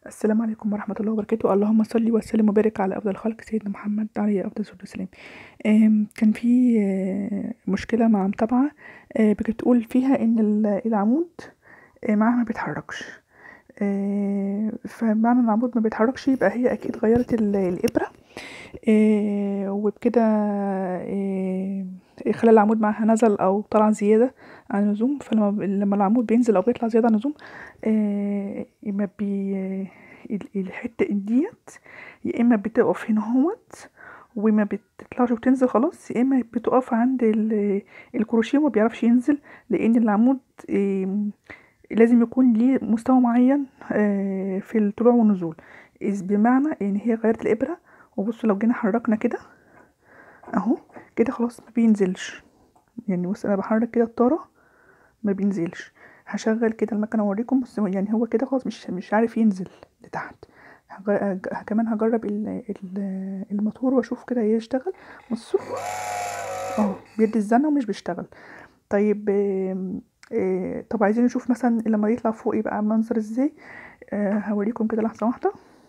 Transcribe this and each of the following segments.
السلام عليكم ورحمة الله وبركاته اللهم صل وسلم وبارك على أفضل الخلق سيدنا محمد عليه أفضل الصلاة والسلام آم، كان في آه، مشكلة مع متابعة آه، بتقول فيها إن ال- العمود آه، معاها ما بيتحركش آه، فمعنى إن العمود ما بيتحركش يبقى هي أكيد غيرت ال- الإبرة آه، وبكده آه، خلى العمود معاها نزل أو طلع زيادة عن اللزوم فلما لما العمود بينزل أو بيطلع زيادة عن اللزوم آه، ما بي ال- الحتة ديت يا إما بتقف هنا اهوت وما بتطلعش وتنزل خلاص يا إما بتقف عند ال- الكروشيه وما بيعرفش ينزل لأن العمود آم، لازم يكون ليه مستوى معين آه، في الطلوع والنزول إذ بمعنى إن هي غيرت الإبرة وبصوا لو جينا حركنا كده أهو كده خلاص ما بينزلش يعني بص أنا بحرك كده الطارة ما بينزلش هشغل كده المكنة واوريكم بس هو- يعني هو كده خلاص مش مش عارف ينزل لتحت هج- هج- كمان هجرب ال ال الموتور واشوف كده يشتغل بصوا اه بيدي الزنة ومش بيشتغل طيب آم، آه، طب عايزين نشوف مثلا لما يطلع فوق يبقى منظر ازاي آه، هوريكم كده لحظة واحدة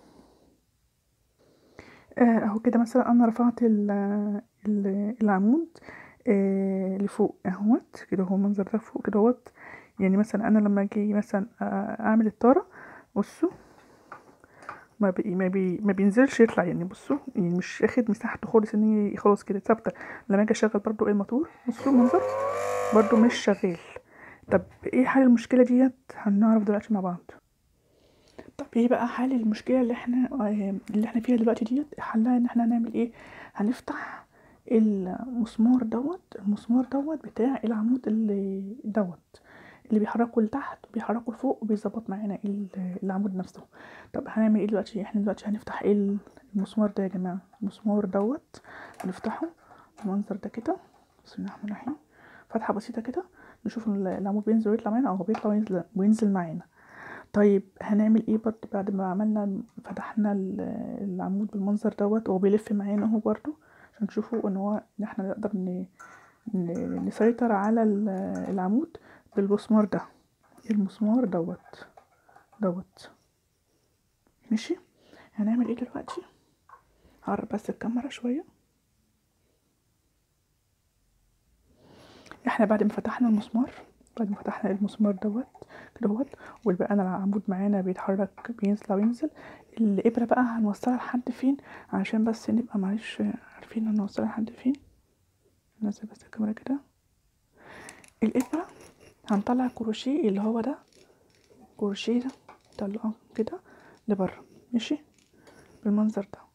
آه، اهو كده مثلا انا رفعت ال ال العمود آه، لفوق اهوت كده هو المنظر ده فوق كده اهوت يعني مثلا انا لما اجي مثلا آه، اعمل الطاره بصوا ما بي ما, بي ما بينزلش يطلع يعني بصوا يعني مش اخد مساحته خالص ان هي خلاص كده ثابته لما اجي اشغل برضو الموتور بصوا المنظر برضو مش شغال طب ايه حل المشكله ديت هنعرف دلوقتي مع بعض طب ايه بقى حل المشكله اللي احنا آه، اللي احنا فيها دلوقتي ديت حلها ان احنا هنعمل ايه هنفتح المسمار دوت المسمار دوت بتاع العمود اللي دوت اللي بيحركه لتحت وبيحركه لفوق وبيظبط معانا ال- العمود نفسه طب هنعمل ايه دلوقتي احنا دلوقتي هنفتح ايه المسمار ده يا جماعه المسمار دوت هنفتحه المنظر ده كده بسم الله الرحمن الرحيم فتحه بسيطه كده نشوف ال- العمود بينزل ويطلع معانا او بيطلع وينزل وينزل معانا طيب هنعمل ايه برضه بعد ما عملنا فتحنا ال- العمود بالمنظر دوت وهو بيلف معانا اهو برضه عشان تشوفوا ان هو ان احنا نقدر ن... ن... نسيطر على ال- العمود بالمسمار ده المسمار دوت دوت ماشي هنعمل ايه دلوقتي هقرب بس الكاميرا شويه احنا بعد ما فتحنا المسمار بعد ما فتحنا المسمار دوت دوت والبقى انا العمود معانا بيتحرك بيطلع وينزل الابره بقى هنوصلها لحد فين عشان بس نبقى معلش عارفين هنوصلها لحد فين ننزل بس الكاميرا كده الابره هنطلع الكروشيه اللي هو ده الكروشيه ده نطلعه كده لبره ماشي بالمنظر ده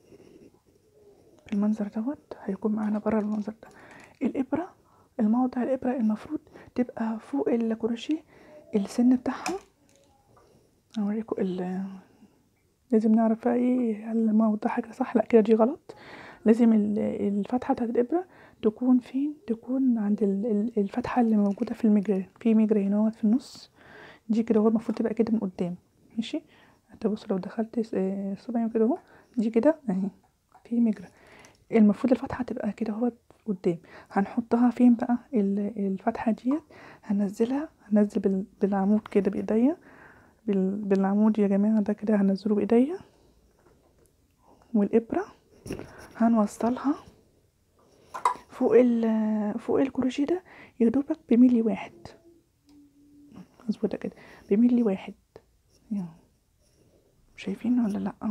المنظر دوت هيكون معانا بره المنظر ده الابره الموضع الابره المفروض تبقى فوق الكروشيه السن بتاعها اوريكم ال لازم نعرف بقى ايه هل الموضع حاجه صح لا كده دي غلط لازم ال- الفتحه بتاعت الابره تكون فين تكون عند ال- ال- الفتحه اللي موجوده في المجرى في مجرى هنا اهوت في النص دي كده هو المفروض تبقى كده من قدام ماشي انت بص لو دخلت س- آه، صبعي كده اهو دي كده اهي في مجرى المفروض الفتحه تبقى كده اهوت قدام هنحطها فين بقى ال- الفتحه ديت هنزلها هنزل بال- بالعمود كده بايديا بال- بالعمود يا جماعه ده كده هنزله بايديا والابره هنوصلها فوق ال فوق الكروشيه ده يا دوبك بملي واحد مظبوطه كده بملي واحد يلا. شايفين ولا لا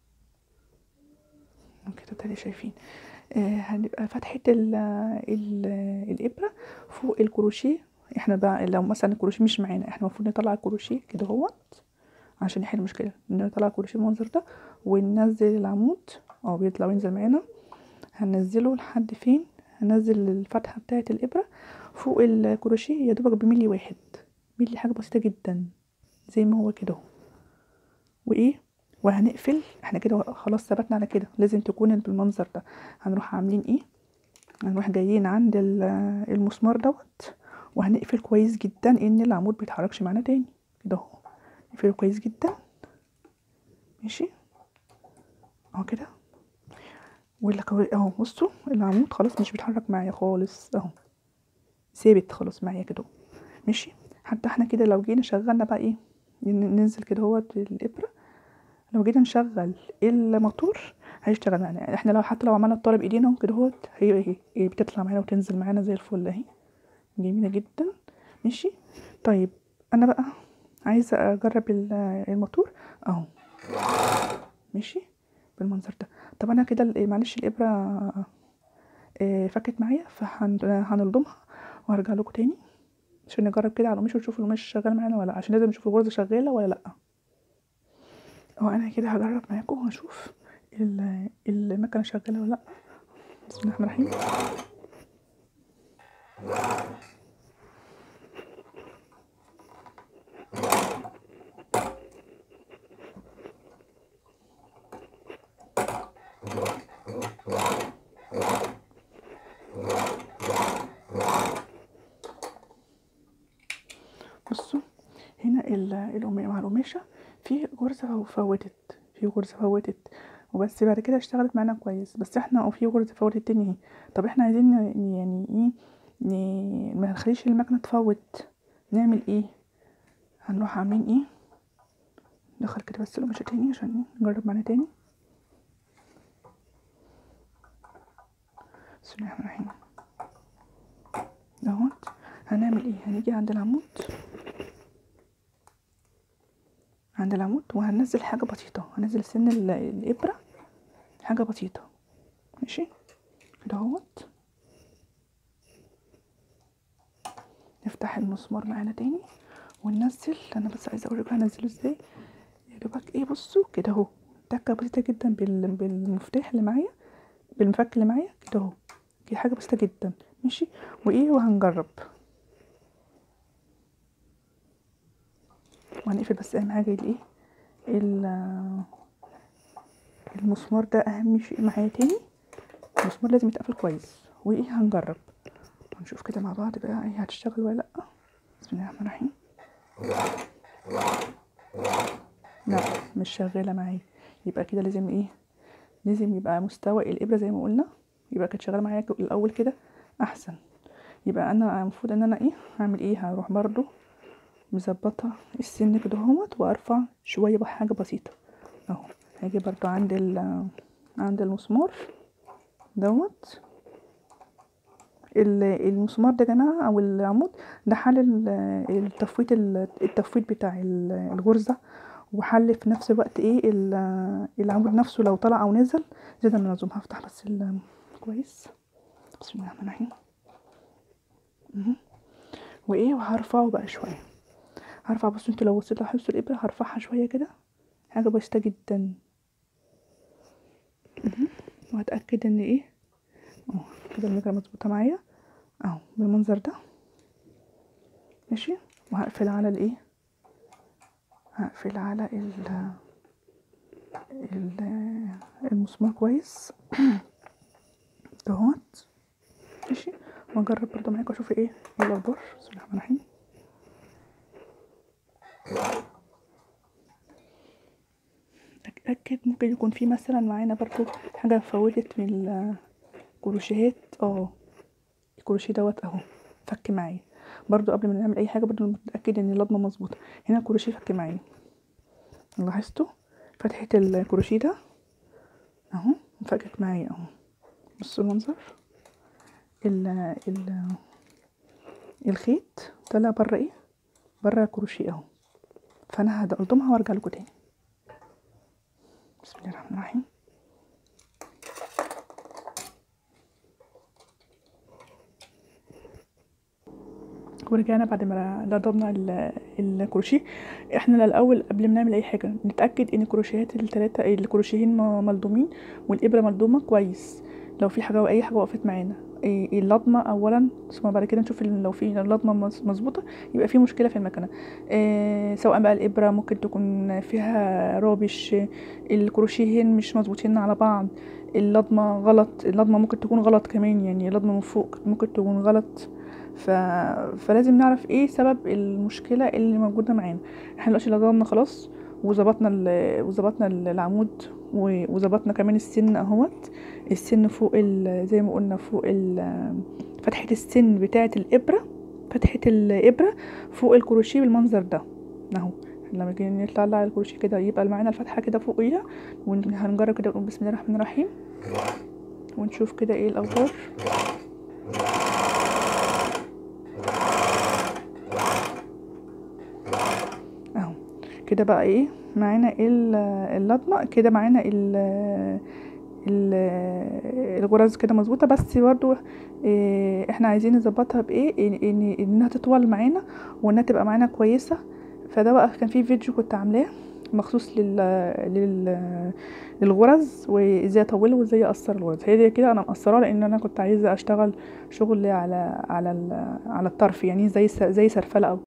كده تاني شايفين آه هنبقى فتحة ال ال الإبرة فوق الكروشيه احنا بقى لو مثلا الكروشيه مش معانا احنا المفروض نطلع الكروشيه كده اهوت عشان نحل المشكلة نطلع الكروشيه بالمنظر ده وننزل العمود اه بيطلع وينزل معانا هننزله لحد فين هنزل الفتحة بتاعة الإبرة فوق الكروشيه يا دوبك بملي واحد ملي حاجة بسيطة جدا زي ما هو كده اهو وايه وهنقفل احنا كده خلاص ثبتنا على كده لازم تكون بالمنظر ده هنروح عاملين ايه هنروح جايين عند ال- المسمار دوت وهنقفل كويس جدا ان العمود بيتحركش معانا تاني كده اهو نقفله كويس جدا ماشي اهو كده ولا كو- اهو بصوا العمود خلاص مش بيتحرك معايا خالص اهو ثابت خلاص معايا كده ماشي حتى احنا كده لو جينا شغلنا بقى ايه ن- ننزل كده هو الابره لو جينا نشغل الموتور هيشتغل معانا يعني احنا لو حتى لو عملنا الطاره بايدينا اهو كده اهوت هي هي بتطلع معانا وتنزل معانا زي الفل اهي جميله جدا ماشي طيب انا بقى عايزه اجرب ال- الموتور اهو ماشي بالمنظر ده طب انا كده ال- معلش الابره آه، فكت معايا فهنلضمها وهرجع لكم تاني عشان نجرب كده على القماش ونشوف القماش شغال معانا ولا لا عشان لازم نشوف الغرزه شغاله ولا لا هو انا كده هجرب معاكم وهشوف ال- المكنه شغاله ولا لا بسم الله الرحمن الرحيم بصوا هنا ال- القماش مع القماشة في غرزة فوتت في غرزة فوتت وبس بعد كده اشتغلت معانا كويس بس احنا وفي غرزة فوتت تاني اهي طب احنا عايزين ن- يعني ايه ن- ما نخليش المكنة تفوت نعمل ايه هنروح عاملين ايه ندخل كده بس القماشة تاني عشان ايه نجرب معانا تاني بسم الله الرحمن الرحيم اهوت هنعمل ايه هنيجي عند العمود عند العمود وهننزل حاجة بسيطة هنزل سن ال- الإبرة حاجة بسيطة ماشي كده اهوت نفتح المسمار معانا تاني وننزل انا بس عايزه اوريكم هنزله ازاي يا دوبك ايه بصوا كده اهو تكه بسيطه جدا بال... بالمفتاح اللي معايا بالمفك اللي معايا كده اهو دي حاجه بسيطه جدا ماشي وايه وهنجرب وهنقفل بس اهم حاجه الايه ال- المسمار ده اهم شيء معايا تاني المسمار لازم يتقفل كويس وايه هنجرب هنشوف كده مع بعض بقى ايه هتشتغل ولا لا بسم الله الرحمن الرحيم لا مش شغاله معايا يبقى كده لازم ايه لازم يبقى مستوى الابره زي ما قلنا يبقى كانت شغاله معايا ك- الاول كده احسن يبقى انا المفروض ان انا ايه هعمل ايه هروح برضو مظبطه السن كده اهوت وارفع شويه بحاجه بسيطه اهو هاجي برضو عند ال عند المسمار دوت ال- المسمار ده يا جماعه او العمود ده حل ال- التفويت ال- التفويت بتاع ال- الغرزه وحل في نفس الوقت ايه ال- العمود نفسه لو طلع او نزل زيادة من اللزوم هفتح بس ال- كويس بسم الله الرحمن الرحيم مهم. وايه وهرفعه بقى شويه هرفع بصوا انتوا لو بصيتوا على حبس الابره هرفعها شويه كده حاجه بسيطه جدا مهم. وهتاكد ان ايه اهو كده المكنه مظبوطه معايا اهو بالمنظر ده ماشي وهقفل على الايه هقفل على ال ال المسمار كويس اهوت ماشي واجرب برضه معاكم اشوف ايه ايه الاخبار بسم الله الرحمن الرحيم اتاكد ممكن يكون في مثلا معانا برضه حاجه فوتت من الكروشيهات اه الكروشيه دوت اهو فك معايا برضو قبل ما نعمل اي حاجه برضو نتاكد ان اللضمه مظبوطه هنا الكروشيه فك معايا لاحظتوا فتحه الكروشيه ده اهو فكت معايا اهو بصوا المنظر ال ال الخيط طلع بره ايه بره الكروشيه اهو فانا هقلضمها وارجع لكم تاني بسم الله الرحمن الرحيم ورجعنا بعد ما لضمنا ال- الكروشيه احنا الاول قبل ما نعمل اي حاجه نتاكد ان الكروشيهات الثلاثه الكروشيهين م- ملضومين والابره ملضومه كويس لو في حاجه اي حاجه وقفت معانا إيه اللضمه اولا ثم بعد كده نشوف ال- لو في اللضمه مظ- مظبوطه يبقى في مشكله في المكنه إيه سواء بقى الابره ممكن تكون فيها رابش الكروشيهين مش مظبوطين على بعض اللضمه غلط اللضمه ممكن تكون غلط كمان يعني اللضمه من فوق ممكن تكون غلط ف... فلازم نعرف ايه سبب المشكله اللي موجوده معانا احنا دلوقتي لضمنا خلاص وظبطنا ال... وظبطنا ال- العمود و- وظبطنا كمان السن اهوت السن فوق ال... زي ما قلنا فوق ال... فتحه السن بتاعه الابره فتحه الابره فوق الكروشيه بالمنظر ده اهو لما نيجي نطلع الكروشيه كده يبقى معانا الفتحه كده فوقيها وهنجرب كده نقول بسم الله الرحمن الرحيم ونشوف كده ايه الاوتار اهو كده بقى ايه معانا ال- اللضمه كده معانا ال ال- الغرز كده مظبوطه بس برضو إيه احنا عايزين نظبطها بايه إن- ان انها تطول معانا وانها تبقى معانا كويسه فده بقى كان في فيديو كنت عاملاه مخصوص لل لل للغرز وازاي اطوله وازاي اقصر الغرز هي دي كده انا مقصراها لان انا كنت عايزه اشتغل شغل على على ال- على الطرف يعني زي س- زي سرفله او